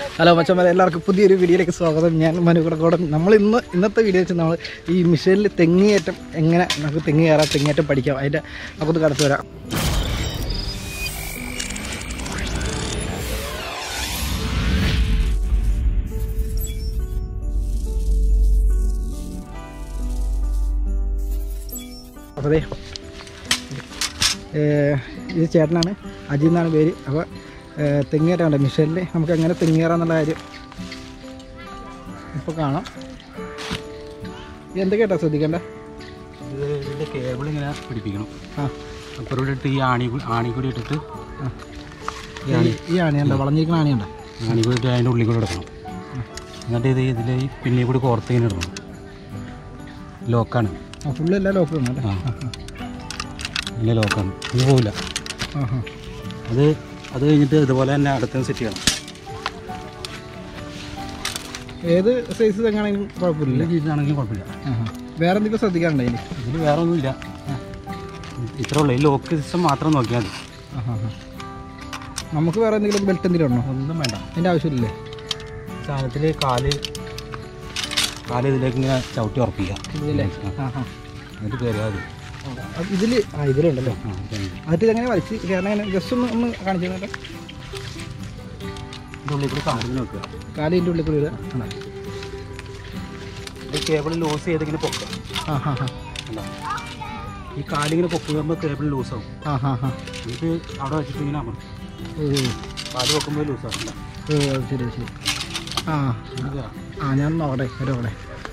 Hello മച്ചന്മാരെ എല്ലാവർക്കും പുതിയൊരു വീഡിയോയിലേക്ക് സ്വാഗതം ഞാൻ മനു കുടക്കോടൻ നമ്മൾ ഇന്ന് ഇന്നത്തെ വീഡിയോ വെച്ച് നമ്മൾ ഈ മിഷനിൽ തെങ്ങേറ്റം എങ്ങനെ നമുക്ക് തെങ്ങ് കയറാം തെങ്ങേറ്റം പഠിക്കാം അതിൻ്റെ നമുക്കൊന്ന് കടത്തു വരാം അപ്പോൾ അതെ ഇത് ചേട്ടനാണ് അജി എന്നാണ് പേര് അപ്പോൾ തെങ്ങേറുണ്ട് മിഷനിൽ നമുക്ക് എങ്ങനെ തെങ്ങേറാന്നുള്ള കാര്യം ഇപ്പോൾ കാണാം ഇത് എന്തൊക്കെയാട്ടോ ശ്രദ്ധിക്കേണ്ട ഇത് ഇതിൻ്റെ കേബിൾ ഇങ്ങനെ പിടിപ്പിക്കണം ആ അപ്പുറം ഇവിടെ ഇട്ട് ഈ ആണി കൂ- ആണി കൂടി ഇട്ടിട്ട് ആ ഈ- ഈ ആണിയുണ്ടോ വളഞ്ഞിരിക്കുന്ന ആണിയുണ്ടോ ആണി കൂടി ഇട്ട് അതിൻ്റെ ഉള്ളിൽ കൂടി ഇടണം എന്നിട്ട് ഇത് ഇതിൽ ഈ പിന്നെ കൂടി കോർത്ത് ഇങ്ങനെ ഇടണം ലോക്കാണ് ആ ഫുള്ള് എല്ലാം ലോക്ക് വേണം അല്ലേ ആ ഇല്ല ലോക്കാണ് ഇത് പോവില്ല ആ ആ അത് അത് കഴിഞ്ഞിട്ട് ഇതുപോലെ തന്നെ അടുത്ത സെറ്റ് ചെയ്യണം ഏത് സൈസ് തെങ്ങാണെങ്കിലും കുഴപ്പമില്ല ഈ രീതിയിലാണെങ്കിൽ കുഴപ്പമില്ല ആ ആ വേറെ എന്തെങ്കിലും ശ്രദ്ധിക്കാനുണ്ടോ ഇതിൽ ഇതിൽ വേറെ ഒന്നുമില്ല ഇത്ര ഉള്ളൂ ഈ ലോക്ക് സിസ്റ്റം മാത്രം നോക്കിയാൽ മതി ആ ആ ആ നമുക്ക് വേറെ എന്തെങ്കിലും ബെൽറ്റ് എന്തെങ്കിലും ഉണ്ടോ ഒന്നും വേണ്ട അതിൻ്റെ ആവശ്യമില്ലേ സാധനത്തിൽ കാല് കാല് ഇതിലേക്ക് ഇങ്ങനെ ചവിട്ടി ഉറപ്പിക്കുക ഇതില്ലേ ആ. ആ ആ എന്നിട്ട് കയറിയാൽ മതി ഇതിൽ ആ ഇതിലുണ്ടല്ലോ ആ ഇതാണ്. എന്നിട്ട് ഇതെങ്ങനെ വലിച്ച് കാരണം എങ്ങനെ ജസ്റ്റ് ഒന്ന് ഒന്ന് കാണിച്ചു തന്നിട്ട് ഇതിൻ്റെ ഉള്ളിൽ കൂടി കാലിങ്ങനെ വെക്കുക കാലിൻ്റെ ഉള്ളിൽ കൂടി ഇടുക ആണോ? ഈ കേബിൾ ലൂസ് ചെയ്ത് ഇങ്ങനെ പൊക്കുക ആ ഹാ ഹാ കണ്ടോ? ഈ കാലിങ്ങനെ പൊക്കുമ്പോൾ കേബിൾ ലൂസാവും ആ ഹാ ഹാ എന്നിട്ട് അവിടെ വെച്ചിട്ട് ഇങ്ങനെ അമർത്തും ഓ കാല് വെക്കുമ്പോൾ ലൂസാവും കണ്ടോ? ഓ ശരി ശരി ആ ഇത് കയറാം. ആ ഞാൻ നോക്കട്ടെ വരും അവിടെ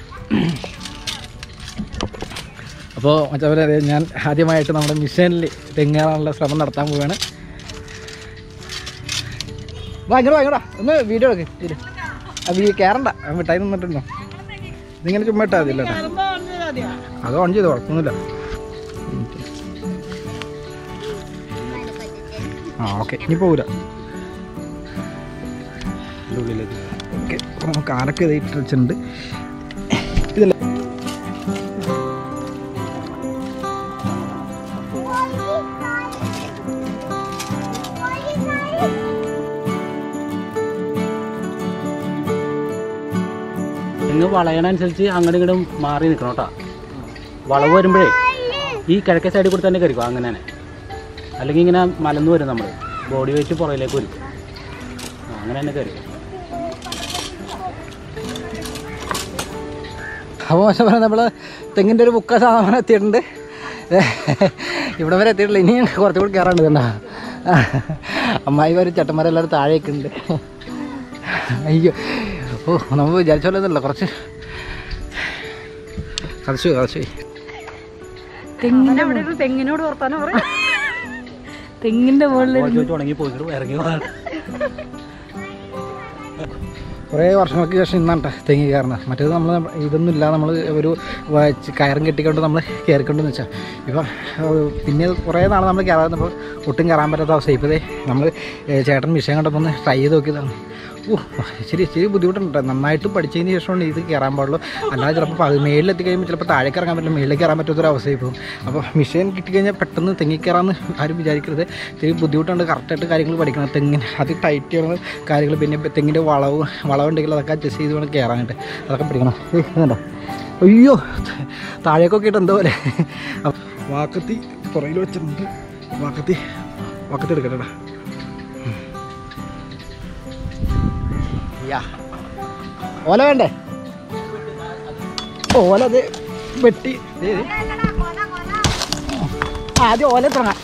അപ്പോൾ മറ്റവരെ ഞാൻ ആദ്യമായിട്ട് നമ്മുടെ മിഷനിൽ തെങ്ങേറാനുള്ള ശ്രമം നടത്താൻ പോവുകയാണ് വാ ഇങ്ങോട്ട് വാ ഇങ്ങോട്ടാ ഒന്ന് വീഡിയോ എടുക്ക് ഇരു അത് ഈ കയറണ്ട മിഠായി നിന്നിട്ടുണ്ടോ ഇതിങ്ങനെ ചുമ്മാ ഇട്ടാൽ മതി കേട്ടോ അത് ഓൺ ചെയ്തോ കുഴപ്പമൊന്നുമില്ല ആ ഓക്കെ ഇനി പോകൂല ഇതിൻ്റെ ഉള്ളിലേക്ക് കയറാം. ഓക്കെ നമുക്ക് ആരൊക്കെ ഇത് ഇട്ട് വെച്ചിട്ടുണ്ട് ഇതില്ല തെങ്ങ് വളയണനുസരിച്ച് അങ്ങോട്ടും ഇങ്ങോട്ടും മാറി നിൽക്കണം കേട്ടോ വളവ് വരുമ്പോഴേ ഈ കിഴക്കേ സൈഡിൽ കൂടി തന്നെ കയറിക്കും അങ്ങനെ തന്നെ അല്ലെങ്കിൽ ഇങ്ങനെ മലന്ന് വരും നമ്മൾ ബോഡി വെയിറ്റ് പുറകിലേക്ക് വരും ആ, അങ്ങനെ തന്നെ കയറിക്കും അപ്പോൾ മോശം പറഞ്ഞാൽ നമ്മൾ തെങ്ങിൻ്റെ ഒരു മുക്കാൽ സാധനം എത്തിയിട്ടുണ്ട് ഇവിടെ വരെ എത്തിയിട്ടില്ല ഇനിയും കുറച്ചുകൂടി കയറാണ്ട് കണ്ട അമ്മായിമാരും ചേട്ടന്മാരെല്ലാവരും താഴേക്ക് ഉണ്ട് അയ്യോ ഓ നമ്മൾ വിചാരിച്ച പോലെ ഒന്നുമില്ല കുറച്ച് കതച്ചു കതച്ചു തെങ്ങിന്റെ ഇവിടെ ഒരു തെങ്ങിനോട് വർത്താനം പറയാം തെങ്ങിന്റെ മുകളിൽ ചോദിച്ചു തുടങ്ങി പോയിട്ട് ഇറങ്ങി പോകാൻ കുറേ വർഷങ്ങൾക്ക് ശേഷം ഇന്നാണ് തെങ്ങി കയറുന്നത് മറ്റേത് നമ്മൾ ഇതൊന്നും ഇല്ല നമ്മൾ ഒരു വ- കയറും കെട്ടിക്കൊണ്ട് നമ്മൾ കയറിക്കൊണ്ടെന്ന് വെച്ചാൽ ഇപ്പം ഏഹ്, പിന്നെ കുറേ നാൾ നമ്മൾ കയറാന്നപ്പോൾ ഒട്ടും കയറാൻ പറ്റാത്ത അവസ്ഥ ഇപ്പോൾ നമ്മൾ ചേട്ടൻ വിഷയം കണ്ടപ്പോൾ ഒന്ന് ട്രൈ ചെയ്ത് നോക്കിയതാണ് ഓ ശരി ശരി ബുദ്ധിമുട്ടുണ്ട് കേട്ടോ. നന്നായിട്ട് പഠിച്ചതിന് ശേഷമാണ് ഇത് കയറാൻ പാടുള്ളൂ അല്ലാതെ ചിലപ്പോൾ പകുതി മേളിലെത്തി കഴിയുമ്പോൾ ചിലപ്പോൾ താഴേക്ക് ഇറങ്ങാൻ പറ്റില്ല മേളിലേക്ക് കയറാൻ പറ്റാത്തൊരു അവസ്ഥയായി പോകും അപ്പോൾ മിഷീൻ കിട്ടിക്കഴിഞ്ഞാൽ പെട്ടെന്ന് തെങ്ങി കയറാമെന്ന് ആരും വിചാരിക്കരുത് ഇത്തിരി ബുദ്ധിമുട്ടുണ്ട് കറക്റ്റായിട്ട് കാര്യങ്ങൾ പഠിക്കണം തെങ്ങിന് അത് ടൈറ്റ് ചെയ്യണം കാര്യങ്ങൾ പിന്നെ ഇപ്പം തെങ്ങിൻ്റെ വളവ് വളവുണ്ടെങ്കിൽ അതൊക്കെ അഡ്ജസ്റ്റ് ചെയ്ത് വേണം കയറാനായിട്ട് അതൊക്കെ പഠിക്കണം ഏയ്, ഇതുണ്ടോ അയ്യോ താഴേക്കൊക്കെ ഇട്ട് എന്തോ പോലെ അപ്പൊ വാക്കത്തി പുറകിൽ വെച്ചിട്ടുണ്ട് വാക്കത്തി വാക്കത്തി എടുക്കട്ടെടാ യാ ഓല വേണ്ടേ ഓല അത് വെട്ടി ദേ, ദേ. ആദ്യം ഓല തുടങ്ങാം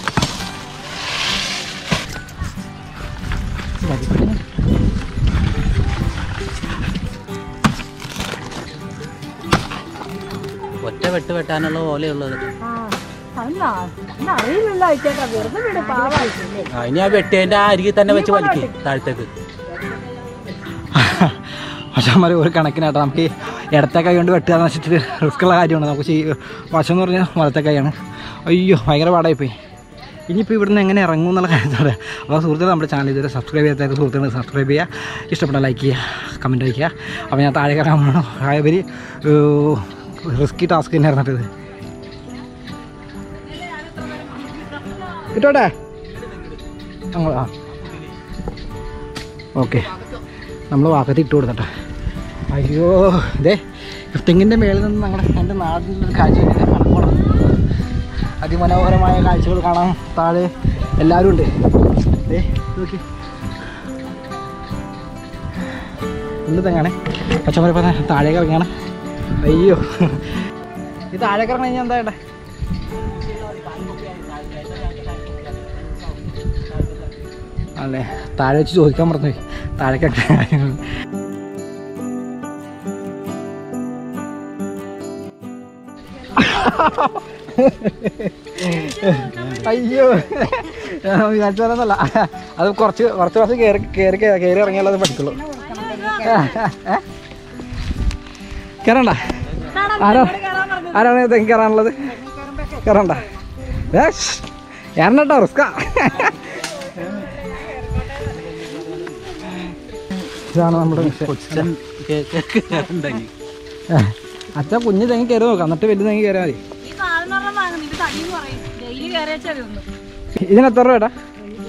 ഒറ്റ വെട്ട് വെട്ടാനുള്ള പോലെയുള്ളത് അറിയില്ലല്ലോ ചേട്ടാ വെറുതെ വിട് പാവായിട്ടില്ലേ ആ ഇനി ആ വെട്ടിയതിൻ്റെ ആ അരികിൽ തന്നെ വെച്ച് വലിക്കേ താഴത്തേക്ക് വശന്മാർ ഒരു കണക്കിനായിട്ട് നമുക്ക് ഈ ഇടത്തെ കൈ കൊണ്ട് വെട്ടുക എന്ന് വെച്ചിട്ട് റിസ്ക് ഉള്ള കാര്യമാണ് നമുക്ക് ചെയ്യ വശം എന്ന് പറഞ്ഞാൽ വലത്തെ കൈയാണ് അയ്യോ ഭയങ്കര പാടായിപ്പോയി ഇനിയിപ്പോൾ ഇവിടുന്ന് എങ്ങനെ ഇറങ്ങും എന്നുള്ള കാര്യത്തോടെ അപ്പോൾ സുഹൃത്തുക്കൾ നമ്മുടെ ചാനൽ ഇതുവരെ സബ്സ്ക്രൈബ് ചെയ്യാത്ത സുഹൃത്തുക്കൾ സബ്സ്ക്രൈബ് ചെയ്യുക ഇഷ്ടപ്പെട്ട ലൈക്ക് ചെയ്യുക കമൻറ്റ് വയ്ക്കുക അപ്പോൾ ഞാൻ താഴെ കയറാൻ പോകണം വെരി റിസ്കി ടാസ്ക് തന്നെയായിരുന്നു ഇത് കിട്ടോട്ടെ അങ്ങോട്ട് ആ ഓക്കെ നമ്മൾ വാക്കത്തി ഇട്ട് കൊടുത്തട്ടെ അയ്യോ ഇതേ തെങ്ങിൻ്റെ മേളിൽ നിന്ന് ഞങ്ങളുടെ എൻ്റെ നാടിൻ്റെ ഒരു കാഴ്ച ഇങ്ങനെ മണക്കോണം അതിമനോഹരമായ കാഴ്ചകൾ കാണാൻ താഴെ എല്ലാവരും ഉണ്ട് ദേ നോക്കി എന്ത് തെങ്ങാണേ പച്ചമറി പറഞ്ഞ താഴേക്ക് ഇറങ്ങാണ് അയ്യോ ഈ താഴേക്ക് ഇറങ്ങി കഴിഞ്ഞാൽ എന്താ വേണ്ടേ അല്ലേ താഴെ വെച്ച് ചോദിക്കാൻ പറഞ്ഞു താഴേക്ക് ഇറങ്ങാൻ അയ്യോ വിചാരിച്ചോലൊന്നല്ല അത് കുറച്ച് കുറച്ച് പ്രാവശ്യം കയറി കയറി കയറി ഇറങ്ങിയാലേ അത് പഠിക്കുള്ളൂ കയറണ്ട ആരോ ആരാണ് തെങ്ങ് കയറാനുള്ളത് കയറണ്ട ഞാൻ കേട്ടോ റിസ്ക ഇതാണ് നമ്മുടെ വിഷയം കൊച്ചൻ കേക്കുണ്ടായി അച്ഛൻ കുഞ്ഞ് തെങ്ങി കയറി നോക്കാം എന്നിട്ട് വലിയ തെങ്ങി കയറിയാൽ മതി ഈ കാലെന്ന് വാങ്ങുന്നു ഇത് തടി കുറയും ഡെയിലി കയറി വെച്ചാൽ ഒന്ന് ഇതിന് എത്ര രൂപ ഏട്ടാ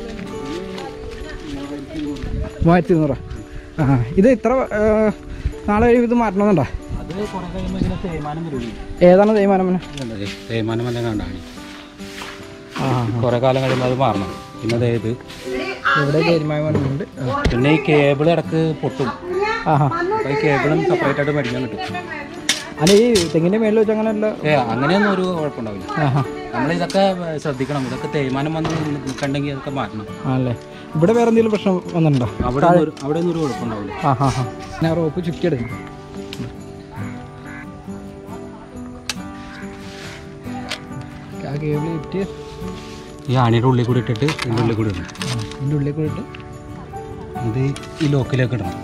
മൂവായിരത്തി ഇരുന്നൂറ് ആ ഇത് ഇത്ര ആ, നാളെ കഴിയുമ്പോൾ ഇത് മാറ്റണമെന്നുണ്ടോ അത് കുറെ കഴിയുമ്പോൾ ഇങ്ങനെ തേയ്മാനം വരും ഏതാണ് തേയ്മാനം പിന്നെ തേയ്മാനം വല്ല കണ്ടാണ് ആ കുറെ കാലം കഴിയുമ്പോൾ അത് മാറണം പിന്നെ അതായത് ഇവിടെ തേയ്മാനം ഉണ്ട് പിന്നെ ഈ കേബിൾ ഇടക്ക് പൊട്ടും ആ ആ അപ്പൊ ഈ കേബിളും സെപ്പറേറ്റ് ആയിട്ട് മേടിക്കാൻ കിട്ടും അല്ല ഈ തെങ്ങിൻ്റെ മേളിൽ വെച്ച് അങ്ങനെയല്ല ഏ അങ്ങനെയൊന്നും ഒരു കുഴപ്പമുണ്ടാവില്ല ആ ആ നമ്മൾ ഇതൊക്കെ ശ്രദ്ധിക്കണം ഇതൊക്കെ തേയ്മാനം വന്ന് നിൽക്കണ്ടെങ്കിൽ അതൊക്കെ മാറ്റണം ആണല്ലേ ഇവിടെ വേറെ എന്തെങ്കിലും പ്രശ്നം വന്നിട്ടുണ്ടോ അവിടെ ഒന്നും ഒരു- അവിടെ ഒന്നും ഒരു കുഴപ്പമുണ്ടാവില്ല ആ ഹാ ഹാ ഞാൻ റോപ്പ് ചുറ്റിയെടുക്കും ആ കേബിൾ ചുറ്റി ഈ ആണിയുടെ ഉള്ളിൽ കൂടി ഇട്ടിട്ട് ഇതിൻ്റെ ഉള്ളിൽ കൂടി ഇടണം ഇതിൻ്റെ ഉള്ളിൽ കൂടി ഇട്ട് ഇത് ഈ ലോക്കിലേക്ക് ഇടണം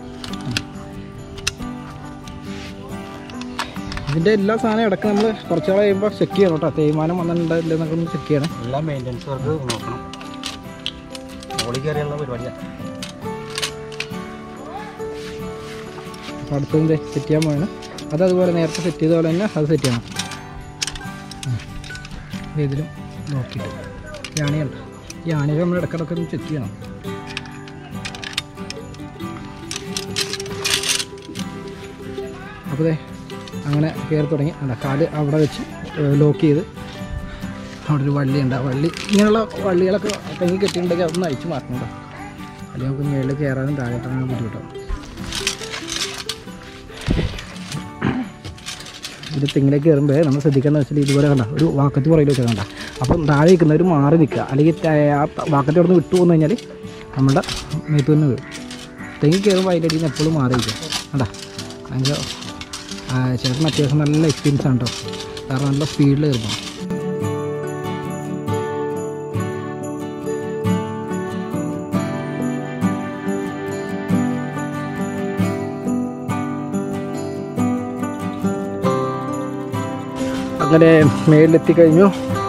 ഇതിൻ്റെ എല്ലാ സാധനവും ഇടയ്ക്ക് നമ്മൾ കുറച്ച് നാൾ കഴിയുമ്പോൾ ചെക്ക് ചെയ്യണം കേട്ടോ തേയ്മാനം വന്നിട്ടുണ്ടോ ഇല്ലെന്നൊക്കെ ഒന്ന് ചെക്ക് ചെയ്യണം എല്ലാ മെയിൻ്റെനൻസ് വർക്ക് നോക്കണം മുകളിൽ കയറിയുള്ള പരിപാടിയാണ് അപ്പോൾ അടുത്തതിൻ്റെ സെറ്റ് ചെയ്യാൻ പോവാണ് അത് അതുപോലെ നേരത്തെ സെറ്റ് ചെയ്ത പോലെ തന്നെ അത് സെറ്റ് ചെയ്യണം ഉം. ഇത് ഇതിലും നോക്കിയിട്ട് ഈ ആണിയുണ്ട് ഈ ആണികൾ നമ്മൾ ഇടയ്ക്കിടയ്ക്ക് ഒന്ന് ചെക്ക് ചെയ്യണം അപ്പോൾ ദേ അങ്ങനെ കയറി തുടങ്ങി അല്ല കാല് അവിടെ വെച്ച് ലോക്ക് ചെയ്ത് അവിടെ ഒരു വള്ളിയുണ്ട് ആ വള്ളി ഇങ്ങനെയുള്ള വള്ളികളൊക്കെ തെങ്ങി കെട്ടിയിട്ടുണ്ടെങ്കിൽ അതൊന്ന് അയച്ചു മാറ്റണം കേട്ടോ അല്ലെങ്കിൽ നമുക്ക് മേളിൽ കയറാനും താഴോട്ടാനും ബുദ്ധിമുട്ടാവും ഇത് തെങ്ങിലേക്ക് കയറുമ്പോൾ നമ്മൾ ശ്രദ്ധിക്കേണ്ടത് വെച്ചാൽ ഇതുപോലെ കണ്ട ഒരു വാക്കത്ത് പുറകിൽ വെച്ചാൽ കണ്ട അപ്പം താഴെ നിൽക്കുന്നവർ മാറി നിൽക്കുക അല്ലെങ്കിൽ ത- ആ ത- വാക്കത്തി അവിടെ നിന്ന് വിട്ടു പോകുന്നു കഴിഞ്ഞാൽ നമ്മുടെ മേത്ത് തന്നെ വീഴും തെങ്ങി കയറുമ്പോൾ അതിൻ്റെ അടിയിൽ നിന്ന് എപ്പോഴും മാറി നിൽക്കുക കണ്ടാ ഭയങ്കര ആ, ചേട്ടന് അത്യാവശ്യം നല്ല എക്സ്പീരിയൻസ് ആണ് കേട്ടോ കാരണം നല്ല സ്പീഡിൽ കയറുമ്പോൾ അങ്ങനെ മേളിലെത്തി കഴിഞ്ഞു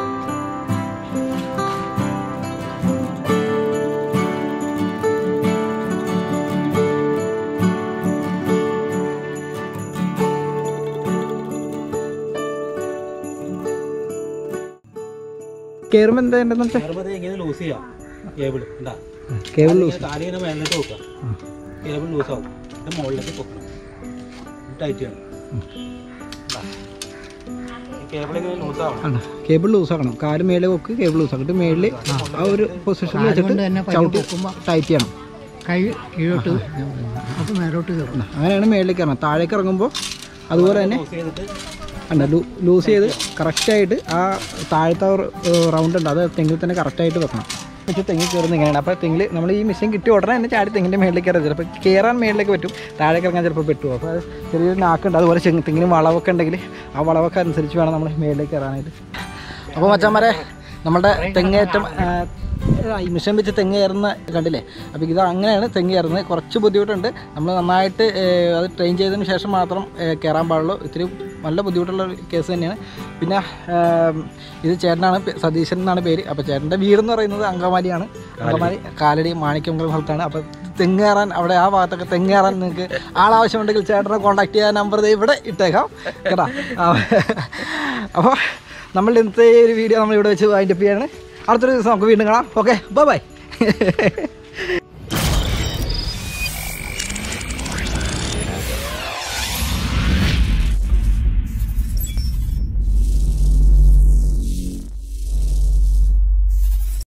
കയറുമ്പോൾ എന്താ ഉണ്ടെന്ന് വെച്ചാൽ കയറുമ്പോൾ ഇങ്ങനെ ലൂസ് ചെയ്യാം കേബിൾ എന്താ കേബിൾ ലൂസ് കാലി ഇങ്ങനെ മേലിട്ട് നോക്കുക കേബിൾ ലൂസ് ആവും ഇത് മുകളിലേക്ക് പൊക്കണം ടൈറ്റ് ചെയ്യണം കേബിൾ ഇങ്ങനെ ലൂസ് ആവണം ആണ് കേബിൾ ലൂസ് ആക്കണം കാല് മേലെ വെക്ക് കേബിൾ ലൂസ് ആക്കിട്ട് മേളിൽ ആ ഒരു പൊസിഷനിൽ വെച്ചിട്ട് ചവിട്ടി ടൈറ്റ് ചെയ്യണം കൈ കീഴോട്ട് അപ്പോൾ മേലോട്ട് കയറണം അങ്ങനെയാണ് മേളിലേക്ക് ഇറങ്ങുന്നത് താഴേക്ക് ഇറങ്ങുമ്പോൾ അതുപോലെ തന്നെ ലൂസ് ചെയ്തിട്ട് അല്ല ലൂസ് ചെയ്ത് കറക്റ്റായിട്ട് ആ താഴത്തെ റൗണ്ട് ഉണ്ട് അത് തെങ്ങിൽ തന്നെ കറക്റ്റായിട്ട് വെക്കണം പക്ഷേ തെങ്ങിൽ കയറുന്ന ഇങ്ങനെയാണ് അപ്പോൾ തെങ്ങിൽ നമ്മൾ ഈ മെഷീൻ കിട്ടിയ ഉടനെ തന്നെ ചാടി തെങ്ങിൻ്റെ മേളിലേക്ക് കയറാൻ ചിലപ്പോൾ കയറാൻ മേളിലേക്ക് പറ്റും താഴേക്ക് ഇറങ്ങാൻ ചിലപ്പോൾ പറ്റുമോ അപ്പോൾ അത് ചെറിയൊരു നാക്കുണ്ട് അതുപോലെ ചെങ്ങ് തെങ്ങിന് വളവൊക്കെ ഉണ്ടെങ്കിൽ ആ വളവൊക്കെ അനുസരിച്ച് വേണം നമ്മൾ മേളിലേക്ക് കയറാനായിട്ട് അപ്പോൾ മച്ചാന്മാരെ നമ്മുടെ തെങ്ങേറ്റം ആ, ഈ മിഷൻ വെച്ച് തെങ്ങ് കയറുന്ന കണ്ടില്ലേ അപ്പോൾ ഇത് അങ്ങനെയാണ് തെങ്ങ് കയറുന്നത് കുറച്ച് ബുദ്ധിമുട്ടുണ്ട് നമ്മൾ നന്നായിട്ട് ഏ, അത് ട്രെയിൻ ചെയ്തതിന് ശേഷം മാത്രം ഏ, കയറാൻ പാടുള്ളൂ ഇത്തിരി നല്ല ബുദ്ധിമുട്ടുള്ള ഒരു കേസ് തന്നെയാണ് പിന്നെ ആ, ഇത് ചേട്ടനാണ് പേ- സതീശൻ എന്നാണ് പേര് അപ്പോൾ ചേട്ടൻ്റെ വീടെന്ന് പറയുന്നത് അങ്കമാലിയാണ് അങ്കമാലി കാലടി മാണിക്യമംഗലം സ്ഥലത്താണ് അപ്പോൾ തെങ്ങ് കയറാൻ അവിടെ ആ ഭാഗത്തൊക്കെ തെങ്ങ് കയറാൻ നിങ്ങൾക്ക് ആളാവശ്യമുണ്ടെങ്കിൽ ചേട്ടനെ കോൺടാക്ട് ചെയ്യാൻ നമ്പർ ഇവിടെ ഇട്ടേക്കാം കേട്ടോ അപ്പോൾ നമ്മൾ ഇന്നത്തെ ഈ ഒരു വീഡിയോ നമ്മൾ ഇവിടെ വെച്ച് വൈൻഡപ്പ് ചെയ്യാണ് അടുത്തൊരു ദിവസം നമുക്ക് വീണ്ടും കാണാം ഓക്കെ ബൈ ബൈ